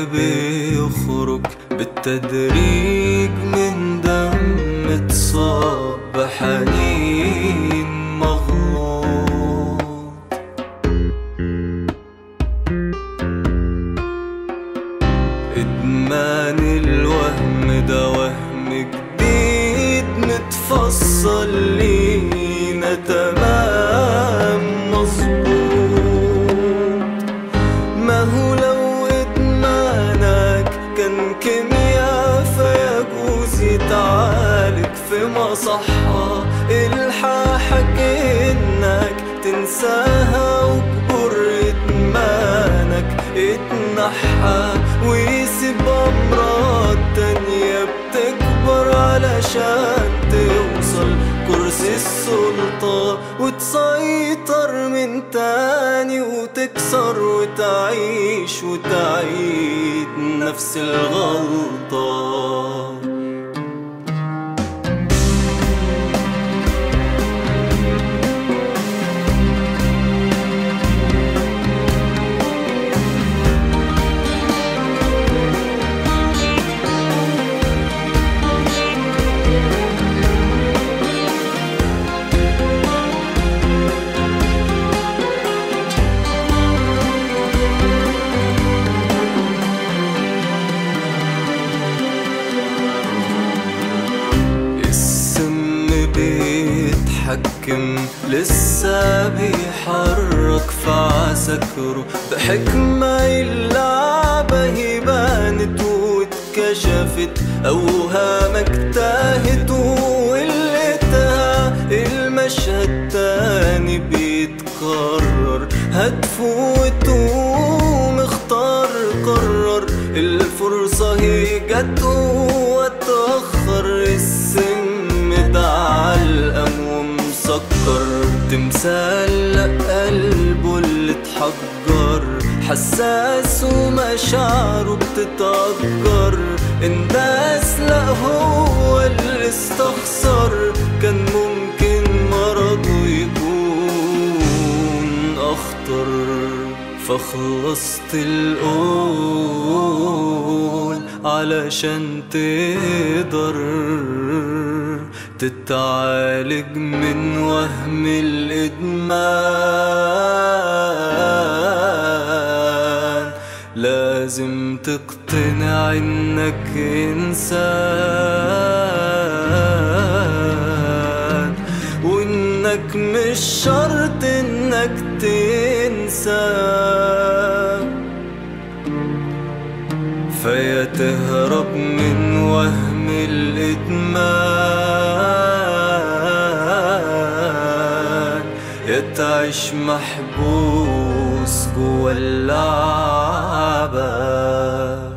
بيخرج بالتدريج من دم اتصاب بحنين مغلوط إدمان الوهم ده وهم جديد متفصل لينا تمام مظبوط ما هو لو إدمانك كان كيمياء فيجوز يتعالج في مصحة الحاحك إنك تنساها وكبر إدمانك اتنحى ويسيب أمراض تانية بتكبر علشان توصل كرسي السلطة وتسيطر من تاني وتكسر وتعيش وتعيد نفس الغلطة السم بيتحكم لسه بيحرك في عسكره بحكمة اللعبة هي بانت واتكشفت أوهامك تاهت وقلتها المشهد تاني بيتكرر هتفوت ومختار قرر الفرصة هي جت واتأخر السم ده علقم ومسكر تمثال قلبه اللي اتحجر حساس ومشاعره بتتأجر انداس لا هو اللي استخسر كان ممكن مرضه يكون أخطر فخلصت القول علشان تقدر تتعالج من وهم الإدمان لازم تقتنع إنك إنسان وإنك مش شرط إنك تنسى فيا تهرب من وهم الإدمان يا تعيش محبوس جوا اللعبة